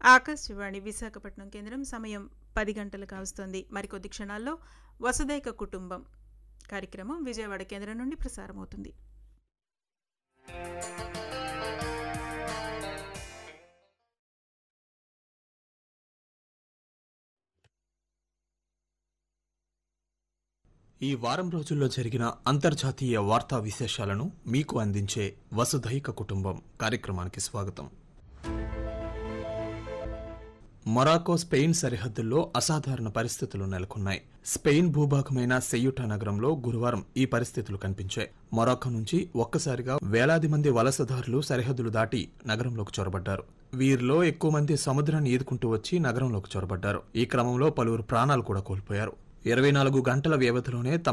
ఆకాశవాణి విశాఖపట్నం కేంద్రం సమయం పది గంటలు కావస్తోంది మరికొద్ది క్షణాల్లో వసుదైక కుటుంబం కార్యక్రమం విజయవాడ కేంద్రం నుండి ప్రసారమవుతుంది ఈ వారం రోజుల్లో జరిగిన అంతర్జాతీయ వార్తా విశేషాలను మీకు అందించే వసుధైక కుటుంబం కార్యక్రమానికి స్వాగతం మొరాకో స్పెయిన్ సరిహద్దుల్లో అసాధారణ పరిస్థితులు నెలకొన్నాయి స్పెయిన్ భూభాగమైన సెయ్యుటా నగరంలో గురువారం ఈ పరిస్థితులు కనిపించాయి మొరాకో నుంచి ఒక్కసారిగా వేలాది మంది వలసదారులు సరిహద్దులు దాటి నగరంలోకి చొరబడ్డారు వీరిలో ఎక్కువ మంది సముద్రాన్ని ఈదుకుంటూ వచ్చి నగరంలోకి చొరబడ్డారు ఈ క్రమంలో పలువురు ప్రాణాలు కూడా కోల్పోయారు ఇరవై నాలుగు గంటల వ్యవధిలోనే తమ